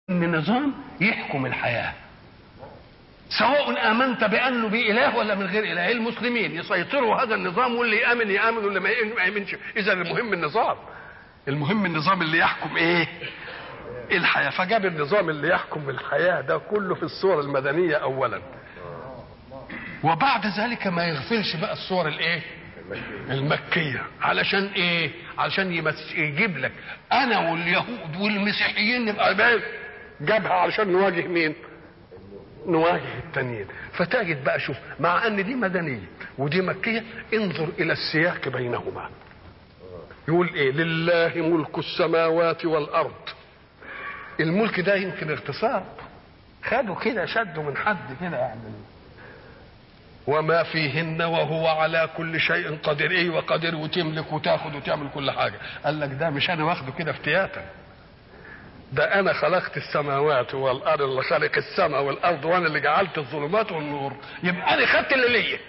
ان نظام يحكم الحياه سواء امنت بانه باله ولا من غير اله المسلمين يسيطروا هذا النظام واللي يامن يامن واللي ما يامنش اذا المهم النظام المهم النظام اللي يحكم ايه الحياه فجاب النظام اللي يحكم الحياه ده كله في الصور المدنيه اولا وبعد ذلك ما يغفلش بقى الصور الايه المكية علشان ايه علشان يمس... يجيب لك انا واليهود والمسيحيين نبقى بقى جابها علشان نواجه مين نواجه التانيين فتجد بقى شوف مع ان دي مدنية ودي مكية انظر الى السياق بينهما يقول ايه لله ملك السماوات والارض الملك ده يمكن اغتصاب خدوا كده شدوا من حد كده يعني وما فيهن وهو على كل شيء قدير ايه وقدير وتملك وتاخد وتعمل كل حاجه قال لك ده مش انا واخده كده افتياتا ده انا خلقت السماوات والارض اللي خلق السماء والارض وانا اللي جعلت الظلمات والنور يبقى انا خدت اللي ليا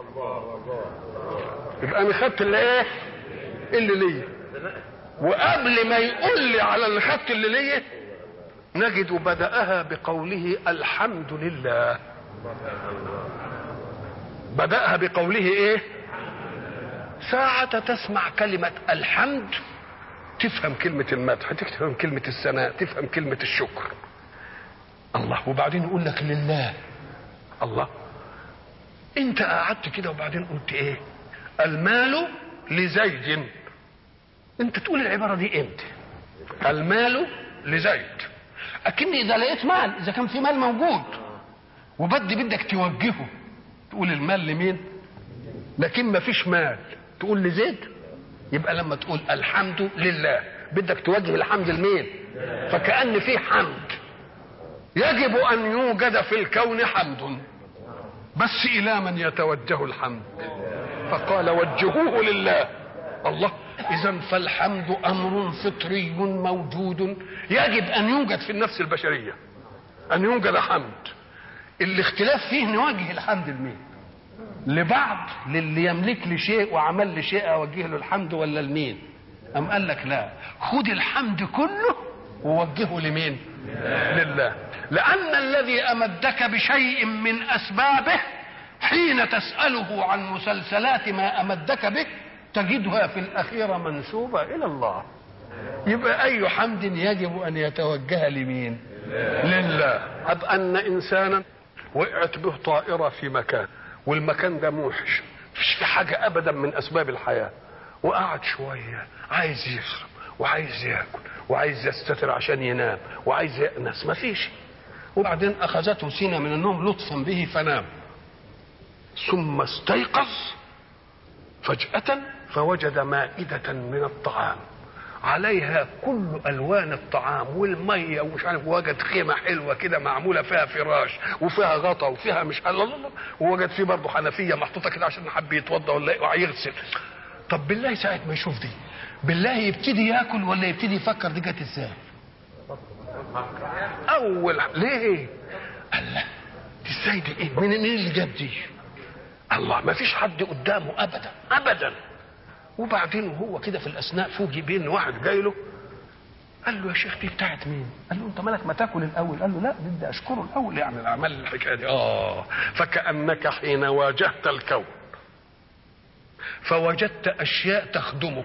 يبقى انا خدت اللي ايه اللي ليا وقبل ما يقول لي على اللي خدت اللي ليا نجد بدأها بقوله الحمد لله بدأها بقوله ايه ساعة تسمع كلمة الحمد تفهم كلمة المدح تفهم كلمة الثناء تفهم كلمة الشكر الله وبعدين يقول لك لله الله انت قعدت كده وبعدين قلت ايه المال لزيد انت تقول العبارة دي امتى المال لزيد اكني اذا لقيت مال اذا كان في مال موجود وبدي بدك توجهه تقول المال لمين لكن ما فيش مال تقول لزيد يبقى لما تقول الحمد لله بدك توجه الحمد لمين فكأن في حمد يجب أن يوجد في الكون حمد بس إلى من يتوجه الحمد فقال وجهوه لله الله إذا فالحمد أمر فطري موجود يجب أن يوجد في النفس البشرية أن يوجد حمد الاختلاف فيه نوجه الحمد لمين لبعض للي يملك لي شيء وعمل لي شيء اوجه له الحمد ولا لمين ام قال لك لا خد الحمد كله ووجهه لمين لله لان الذي امدك بشيء من اسبابه حين تساله عن مسلسلات ما امدك به تجدها في الاخيره منسوبه الى الله يبقى اي حمد يجب ان يتوجه لمين لله أب ان انسانا وقعت به طائرة في مكان والمكان ده موحش مفيش في حاجة أبدا من أسباب الحياة وقعد شوية عايز يشرب وعايز ياكل وعايز يستتر عشان ينام وعايز يأنس مفيش وبعدين أخذته سنة من النوم لطفا به فنام ثم استيقظ فجأة فوجد مائدة من الطعام عليها كل الوان الطعام والميه ومش عارف وجد خيمه حلوه كده معموله فيها فراش وفيها غطا وفيها مش الله الله ووجد فيه برضه حنفيه محطوطه كده عشان حب يتوضا ولا يغسل طب بالله ساعه ما يشوف دي بالله يبتدي ياكل ولا يبتدي يفكر دي جت ازاي اول ليه الله دي ازاي دي ايه من مين اللي جاب دي الله ما فيش حد قدامه ابدا ابدا وبعدين وهو كده في الاثناء فوجئ بان واحد جاي له قال له يا شيخ دي بتاعت مين؟ قال له انت مالك ما تاكل الاول؟ قال له لا بدي اشكره الاول يعني العمل الحكايه دي اه فكانك حين واجهت الكون فوجدت اشياء تخدمك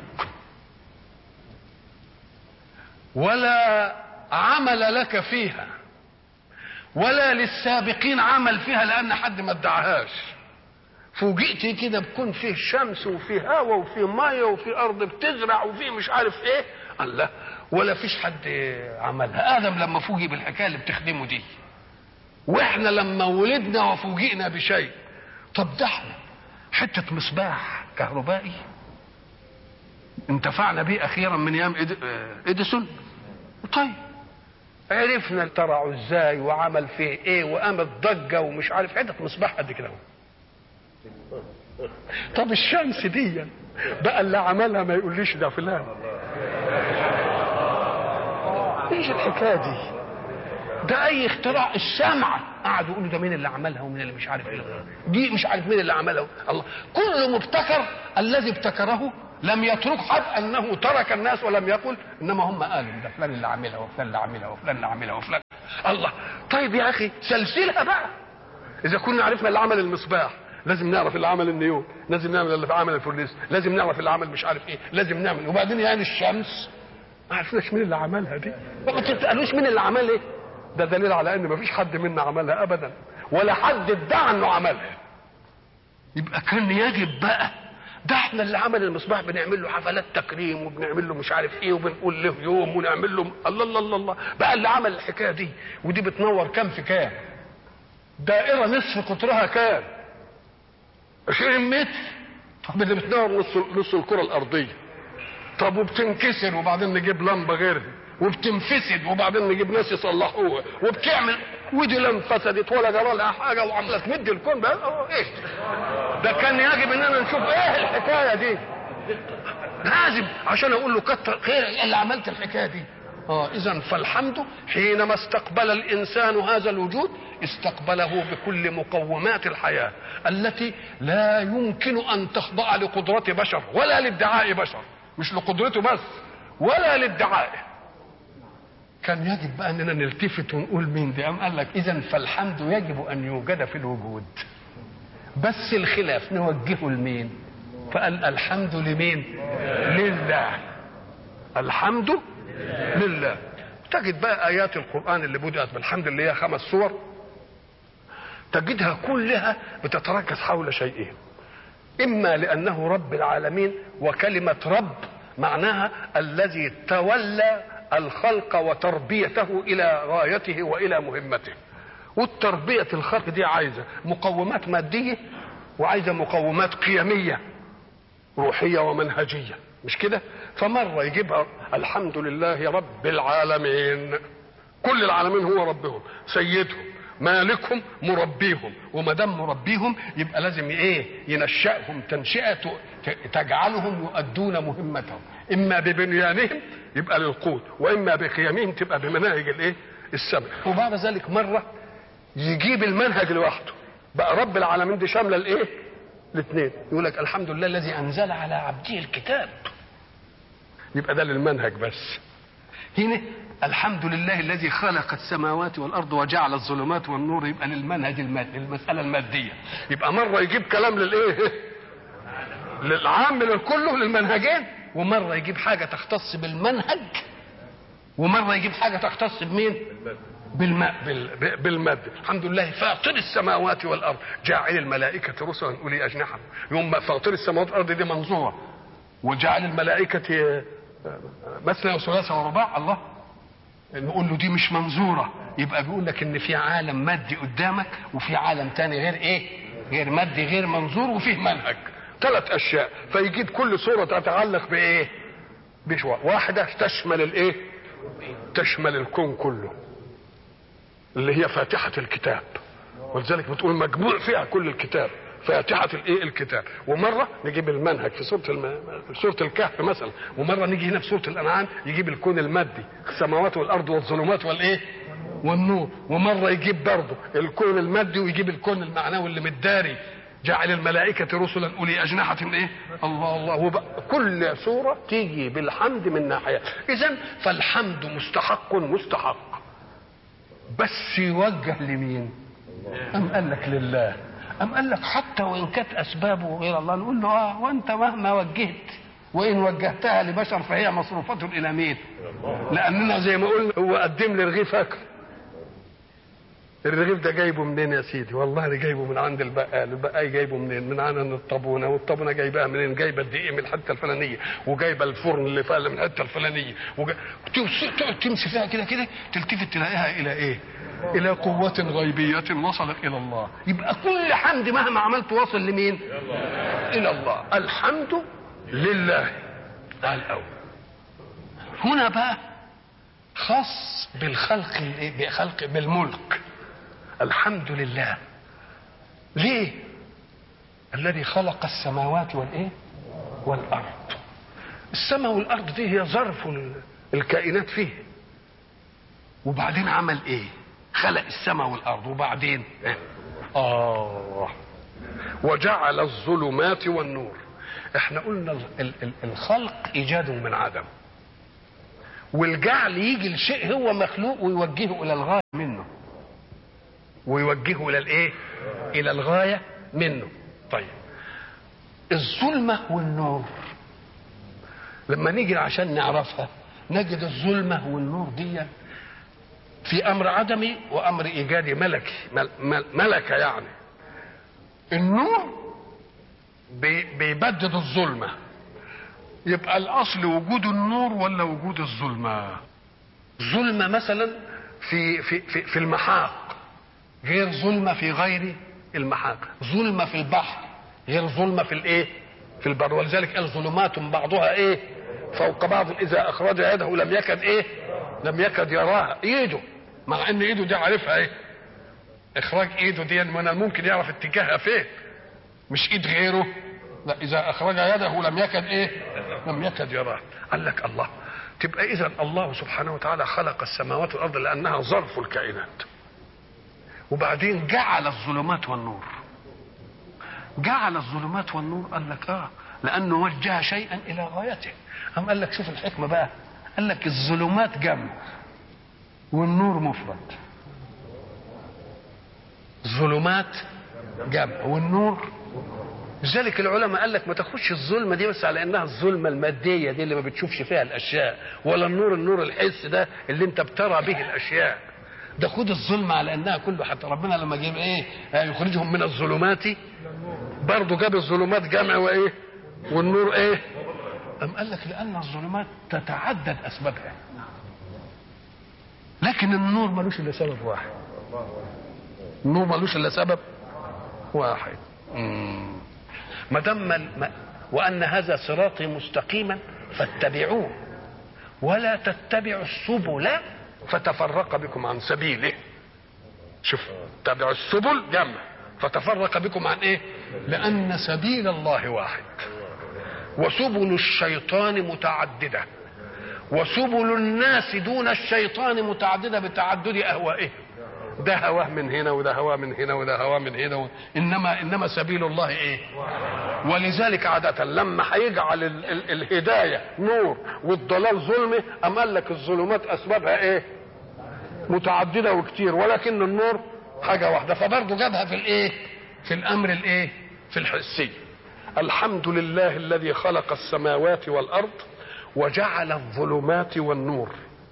ولا عمل لك فيها ولا للسابقين عمل فيها لان حد ما ادعاهاش فوجئت كده بكون فيه شمس وفيه هواء وفيه ميه وفيه ارض بتزرع وفيه مش عارف ايه الله ولا فيش حد عملها ادم لما فوجئ بالحكايه اللي بتخدمه دي واحنا لما ولدنا وفوجئنا بشيء طب ده احنا حته مصباح كهربائي انتفعنا به اخيرا من ايام اديسون طيب عرفنا اخترعوا ازاي وعمل فيه ايه وقامت ضجه ومش عارف حته مصباح قد كده طب الشمس دي بقى اللي عملها ما يقوليش ده فلان ايش الحكايه دي ده اي اختراع الشمعة قعدوا يقولوا ده مين اللي عملها ومين اللي مش عارف ايه دي مش عارف مين اللي عملها الله كل مبتكر الذي ابتكره لم يترك حد انه ترك الناس ولم يقل انما هم قالوا ده فلان اللي عاملها وفلان اللي عاملها وفلان اللي عاملها وفلان الله طيب يا اخي سلسلها بقى اذا كنا عرفنا اللي عمل المصباح لازم نعرف اللي عمل النيون لازم نعمل اللي عمل الفرنيس لازم نعرف اللي عمل مش عارف ايه لازم نعمل وبعدين يعني الشمس ما عرفناش مين اللي عملها دي ما تسالوش مين اللي عمل ايه ده دليل على ان ما فيش حد منا عملها ابدا ولا حد ادعى انه عملها يبقى كان يجب بقى ده احنا اللي عمل المصباح بنعمل له حفلات تكريم وبنعمل له مش عارف ايه وبنقول له يوم ونعمل له الله الله الله, الله. بقى اللي عمل الحكايه دي ودي بتنور كام في كام دائره نصف قطرها كام 20 متر طب اللي بتنور نص نص الكره الارضيه طب وبتنكسر وبعدين نجيب لمبه غيرها وبتنفسد وبعدين نجيب ناس يصلحوها وبتعمل ودي لا انفسدت ولا جرى لها حاجه وعماله تمد الكون بقى ايه ده كان يجب اننا نشوف ايه الحكايه دي لازم عشان اقول له كتر خير ايه اللي عملت الحكايه دي اه اذا فالحمد حينما استقبل الانسان هذا الوجود استقبله بكل مقومات الحياه التي لا يمكن ان تخضع لقدره بشر ولا لادعاء بشر مش لقدرته بس ولا لادعائه كان يجب بقى اننا نلتفت ونقول مين دي قام قال لك اذا فالحمد يجب ان يوجد في الوجود بس الخلاف نوجهه لمين فقال الحمد لمين لله الحمد لله تجد بقى ايات القران اللي بدات بالحمد لله هي خمس سور تجدها كلها بتتركز حول شيئين اما لانه رب العالمين وكلمه رب معناها الذي تولى الخلق وتربيته الى غايته والى مهمته والتربيه الخلق دي عايزه مقومات ماديه وعايزه مقومات قيميه روحيه ومنهجيه مش كده فمره يجيبها الحمد لله رب العالمين كل العالمين هو ربهم سيدهم مالكهم مربيهم وما دام مربيهم يبقى لازم ايه ينشأهم تنشئه تجعلهم يؤدون مهمتهم اما ببنيانهم يبقى للقوت واما بقيمهم تبقى بمناهج الايه السمع وبعد ذلك مره يجيب المنهج لوحده بقى رب العالمين دي شامله الايه الاثنين يقول لك الحمد لله الذي انزل على عبده الكتاب يبقى ده للمنهج بس هنا الحمد لله الذي خلق السماوات والارض وجعل الظلمات والنور يبقى للمنهج المادي المساله الماديه يبقى مره يجيب كلام للايه للعام للكله للمنهجين ومره يجيب حاجه تختص بالمنهج ومره يجيب حاجه تختص بمين بالماء بال... بالمادة الحمد لله فاطر السماوات والارض جاعل الملائكه رسلا اولي اجنحه يوم فاطر السماوات والارض دي منظوره وجعل الملائكه مثنى وثلاثة ورباع الله نقول له دي مش منظورة يبقى بيقول لك ان في عالم مادي قدامك وفي عالم تاني غير ايه غير مادي غير منظور وفيه منهج ثلاث اشياء فيجيب كل صورة تتعلق بايه بشوى واحدة تشمل الايه تشمل الكون كله اللي هي فاتحة الكتاب ولذلك بتقول مجموع فيها كل الكتاب فاتحة الايه الكتاب ومرة نجيب المنهج في سورة الم... في سورة الكهف مثلا ومرة نيجي هنا في سورة الأنعام يجيب الكون المادي السماوات والأرض والظلمات والإيه والنور ومرة يجيب برضه الكون المادي ويجيب الكون المعنوي اللي متداري جعل الملائكة رسلا أولي أجنحة إيه؟ الله الله وبقى كل سورة تيجي بالحمد من ناحية إذا فالحمد مستحق مستحق بس يوجه لمين؟ أم قال لك لله أم قال لك حتى وإن كانت أسبابه غير الله نقول له آه وأنت مهما وجهت وإن وجهتها لبشر فهي مصروفة إلى مين؟ لأننا زي ما قلنا هو قدم لي رغيف أكل الرغيف ده جايبه منين يا سيدي؟ والله انا جايبه من عند البقال، البقال جايبه منين؟ من عند الطابونه، والطابونه جايبها منين؟ جايبه الدقيق من الحته الفلانيه، وجايبه الفرن اللي فعلا من الحته الفلانيه، وجا... تقعد تمشي فيها كده كده تلتفت تلاقيها الى ايه؟ الى قوة غيبية وصلت الى الله يبقى كل حمد مهما عملت واصل لمين الى الله الحمد لله ده الاول هنا بقى خاص بالخلق بخلق بالملك الحمد لله ليه الذي خلق السماوات والايه والارض السماء والارض دي هي ظرف الكائنات فيه وبعدين عمل ايه خلق السماء والارض وبعدين اه وجعل الظلمات والنور احنا قلنا الخلق ايجاد من عدم والجعل يجي لشيء هو مخلوق ويوجهه الى الغايه منه ويوجهه الى الايه الى الغايه منه طيب الظلمه والنور لما نيجي عشان نعرفها نجد الظلمه والنور دي في امر عدمي وامر ايجادي ملكي مل مل ملكه يعني النور بي بيبدد الظلمه يبقى الاصل وجود النور ولا وجود الظلمه ظلمه مثلا في في في, في المحاق غير ظلمه في غير المحاق ظلمه في البحر غير ظلمه في الايه في البر ولذلك قال ظلمات بعضها ايه فوق بعض اذا اخرج يده لم يكد ايه لم يكد يراها ايده مع ان ايده دي عارفها ايه اخراج ايده دي من الممكن يعرف اتجاهها فين مش ايد غيره لا اذا اخرج يده لم يكد ايه لم يكد يراه قال لك الله تبقى اذا الله سبحانه وتعالى خلق السماوات والارض لانها ظرف الكائنات وبعدين جعل الظلمات والنور جعل الظلمات والنور قال لك اه لانه وجه شيئا الى غايته قام قال لك شوف الحكمه بقى قال لك الظلمات جمع والنور مفرد ظلمات جمع والنور لذلك العلماء قال لك ما تاخدش الظلمه دي بس على انها الظلمه الماديه دي اللي ما بتشوفش فيها الاشياء ولا النور النور الحس ده اللي انت بترى به الاشياء ده خد الظلمه على انها كله حتى ربنا لما جاب ايه يخرجهم من الظلمات برضه جاب الظلمات جمع وايه والنور ايه أم قال لك لأن الظلمات تتعدد أسبابها لكن النور ملوش إلا سبب واحد النور ملوش إلا سبب واحد ما دام وأن هذا صراطي مستقيما فاتبعوه ولا تتبعوا السبل فتفرق بكم عن سبيله شوف تبعوا السبل جمع فتفرق بكم عن ايه لأن سبيل الله واحد وسبل الشيطان متعدده وسبل الناس دون الشيطان متعدده بتعدد اهوائه ده هواه من هنا وده هواه من هنا وده هواه من هنا و... انما انما سبيل الله ايه ولذلك عادة لما هيجعل ال... ال... الهداية نور والضلال ظلمة أم قال لك الظلمات أسبابها إيه؟ متعددة وكتير ولكن النور حاجة واحدة فبرضه جابها في الإيه؟ في الأمر الإيه؟ في الحسي الحمد لله الذي خلق السماوات والارض وجعل الظلمات والنور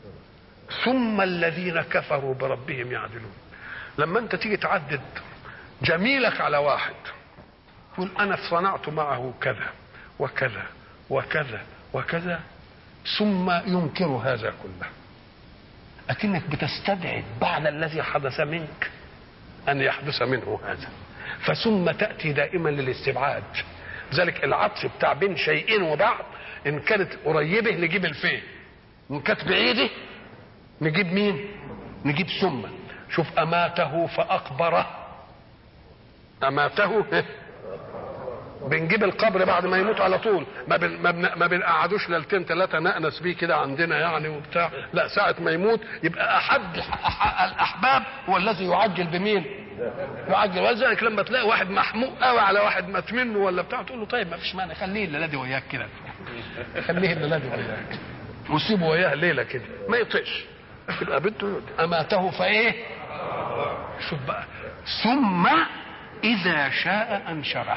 ثم الذين كفروا بربهم يعدلون لما انت تيجي تعدد جميلك على واحد تقول انا صنعت معه كذا وكذا وكذا وكذا ثم ينكر هذا كله لكنك بتستبعد بعد الذي حدث منك ان يحدث منه هذا فثم تاتي دائما للاستبعاد ذلك العطف بتاع بين شيئين وبعض ان كانت قريبه نجيب الفين ان كانت بعيده نجيب مين نجيب ثم شوف اماته فاقبره اماته بنجيب القبر بعد ما يموت على طول ما بن ما, بن ما بنقعدوش ليلتين ثلاثه نأنس بيه كده عندنا يعني وبتاع لا ساعه ما يموت يبقى احد الاحباب هو الذي يعجل بمين يعجل ولذلك لما تلاقي واحد محموق قوي على واحد مات منه ولا بتاع تقول له طيب ما فيش مانع خليه الليله دي وياك كده خليه الليله دي وياك وسيبه وياه ليله كده ما يطيش يبقى بده اماته فايه شوف بقى ثم اذا شاء انشره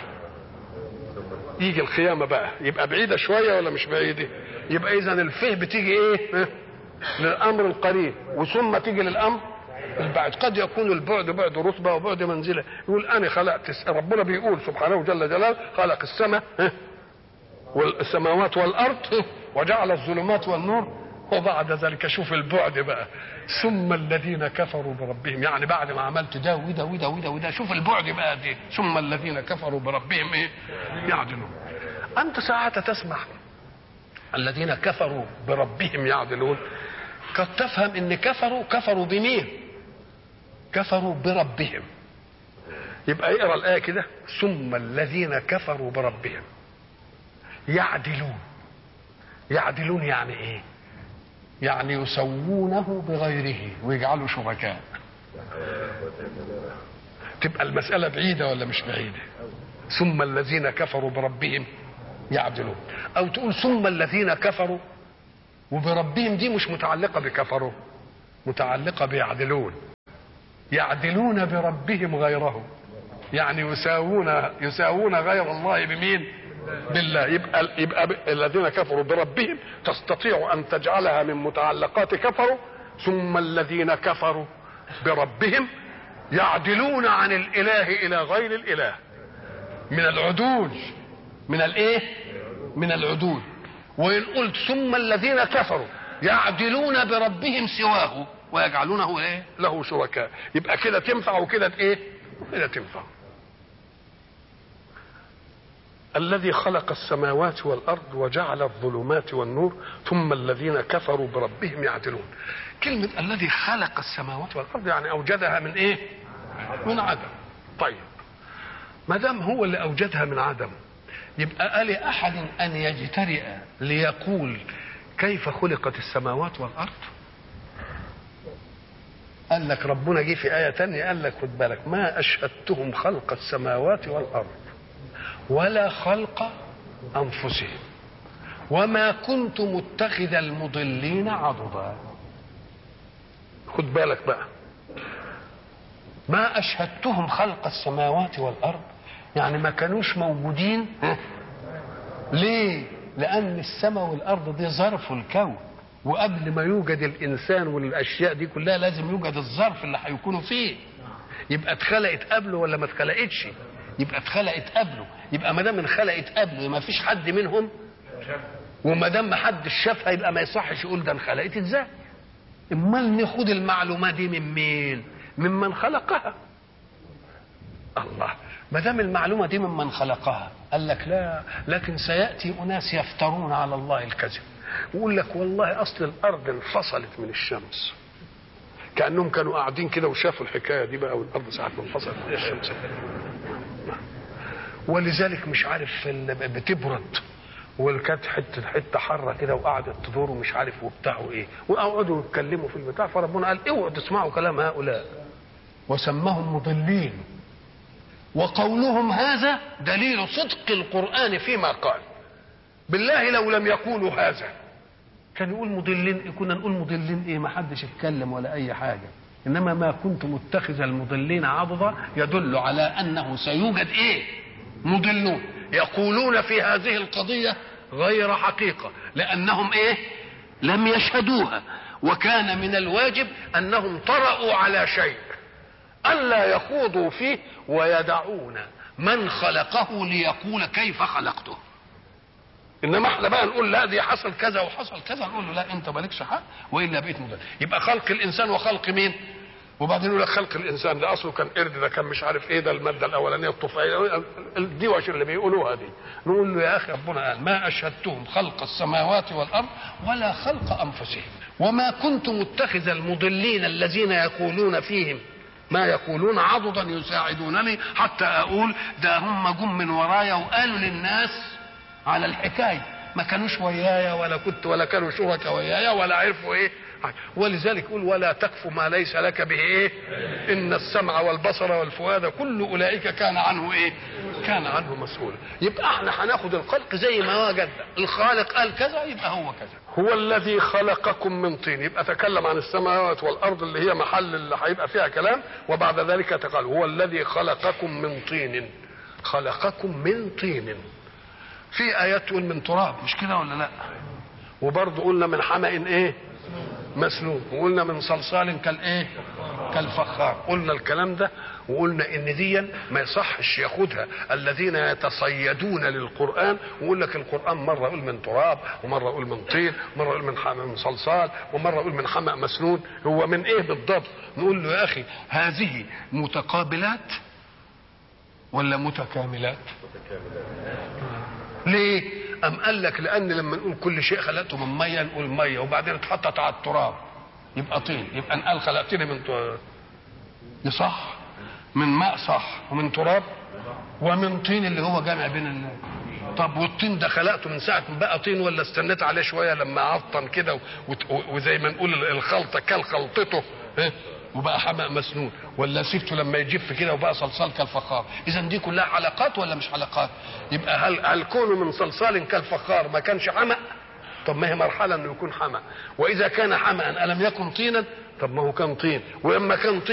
يجي القيامة بقى يبقى بعيدة شوية ولا مش بعيدة يبقى إذا الفه بتيجي إيه للأمر القريب وثم تيجي للأمر البعد قد يكون البعد بعد رتبة وبعد منزلة يقول أنا خلقت ربنا بيقول سبحانه جل جلاله خلق السماء والسماوات والأرض وجعل الظلمات والنور وبعد ذلك شوف البعد بقى ثم الذين كفروا بربهم يعني بعد ما عملت ده وده وده وده وده شوف البعد بقى دي ثم الذين كفروا بربهم ايه يعدلون انت ساعة تسمع الذين كفروا بربهم يعدلون قد تفهم ان كفروا كفروا بمين كفروا بربهم يبقى اقرا الايه كده ثم الذين كفروا بربهم يعدلون يعدلون يعني ايه يعني يسوونه بغيره ويجعلوا شركاء تبقى المسألة بعيدة ولا مش بعيدة ثم الذين كفروا بربهم يعدلون أو تقول ثم الذين كفروا وبربهم دي مش متعلقة بكفروا متعلقة بيعدلون يعدلون بربهم غيره يعني يساوون يساوون غير الله بمين؟ بالله يبقى يبقى الذين كفروا بربهم تستطيع ان تجعلها من متعلقات كفروا ثم الذين كفروا بربهم يعدلون عن الاله الى غير الاله من العدول من الايه من العدول وان قلت ثم الذين كفروا يعدلون بربهم سواه ويجعلونه ايه له شركاء يبقى كده تنفع وكده ايه وكده تنفع الذي خلق السماوات والارض وجعل الظلمات والنور ثم الذين كفروا بربهم يعدلون كلمه الذي خلق السماوات والارض يعني اوجدها من ايه من عدم طيب ما دام هو اللي اوجدها من عدم يبقى آل احد ان يجترئ ليقول كيف خلقت السماوات والارض قال لك ربنا جه في آية تانية قال لك خد بالك ما أشهدتهم خلق السماوات والأرض ولا خلق أنفسهم وما كنت متخذ المضلين عضدا خد بالك بقى ما أشهدتهم خلق السماوات والأرض يعني ما كانوش موجودين ليه لأن السماء والأرض دي ظرف الكون وقبل ما يوجد الانسان والاشياء دي كلها لازم يوجد الظرف اللي هيكونوا فيه يبقى اتخلقت قبله ولا ما اتخلقتش يبقى اتخلقت قبله يبقى ما دام انخلقت قبله ما فيش حد منهم وما دام ما حدش شافها يبقى ما يصحش يقول ده انخلقت ازاي امال ناخد المعلومه دي من مين ممن خلقها الله ما دام المعلومه دي ممن خلقها قال لك لا لكن سياتي اناس يفترون على الله الكذب ويقول لك والله اصل الارض انفصلت من الشمس كانهم كانوا قاعدين كده وشافوا الحكايه دي بقى والارض ساعه ما انفصلت من الشمس ولذلك مش عارف بتبرد وكانت حته حته حره كده وقعدت تدور ومش عارف وبتاع وايه وقعدوا يتكلموا في البتاع فربنا قال اوعوا تسمعوا كلام هؤلاء وسماهم مضلين وقولهم هذا دليل صدق القران فيما قال بالله لو لم يقولوا هذا كان يقول مضلين كنا نقول مضلين ايه ما حدش اتكلم ولا اي حاجه انما ما كنت متخذ المضلين عضدا يدل على انه سيوجد ايه مضلون يقولون في هذه القضيه غير حقيقه لانهم ايه لم يشهدوها وكان من الواجب انهم طرأوا على شيء الا يخوضوا فيه ويدعون من خلقه ليقول كيف خلقته انما احنا بقى نقول لا دي حصل كذا وحصل كذا نقول له لا انت مالكش حق والا بقيت مضل يبقى خلق الانسان وخلق مين وبعدين يقول لك خلق الانسان ده اصله كان قرد ده كان مش عارف ايه ده الماده الاولانيه الطفيليه دي وش اللي بيقولوها دي نقول له يا اخي ربنا قال ما اشهدتهم خلق السماوات والارض ولا خلق انفسهم وما كنت متخذ المضلين الذين يقولون فيهم ما يقولون عضدا يساعدونني حتى اقول ده هم جم من ورايا وقالوا للناس على الحكايه ما كانوش ويايا ولا كنت ولا كانوا شركاء ويايا ولا عرفوا ايه ولذلك يقول ولا تقف ما ليس لك به ايه ان السمع والبصر والفؤاد كل اولئك كان عنه ايه كان عنه مسؤولا يبقى احنا هناخد الخلق زي ما وجد الخالق قال كذا يبقى هو كذا هو الذي خلقكم من طين يبقى تكلم عن السماوات والارض اللي هي محل اللي هيبقى فيها كلام وبعد ذلك تقال هو الذي خلقكم من طين خلقكم من طين في ايات تقول من تراب مش كده ولا لا وبرضه قلنا من حمأ ايه مسنون وقلنا من صلصال كالايه كالفخار قلنا الكلام ده وقلنا ان دي ما يصحش ياخدها الذين يتصيدون للقران ويقول لك القران مره يقول من تراب ومره يقول من طين ومره يقول من من صلصال ومره يقول من حمأ مسنون هو من ايه بالضبط نقول له يا اخي هذه متقابلات ولا متكاملات ليه أم قال لك لأن لما نقول كل شيء خلقته من مية نقول مية وبعدين اتحطت على التراب يبقى طين يبقى نقال خلقتني من تراب صح من ماء صح ومن تراب ومن طين اللي هو جامع بين ال... طب والطين ده خلقته من ساعة ما بقى طين ولا استنيت عليه شوية لما عطن كده وزي ما نقول الخلطة كل خلطته وبقى حمأ مسنون ولا سبته لما يجف كده وبقى صلصال كالفخار اذا دي كلها حلقات ولا مش حلقات يبقى هل هل كونه من صلصال كالفخار ما كانش حمأ طب ما هي مرحله انه يكون حمى واذا كان حمأ الم يكن طينا طب ما هو كان طين واما كان طين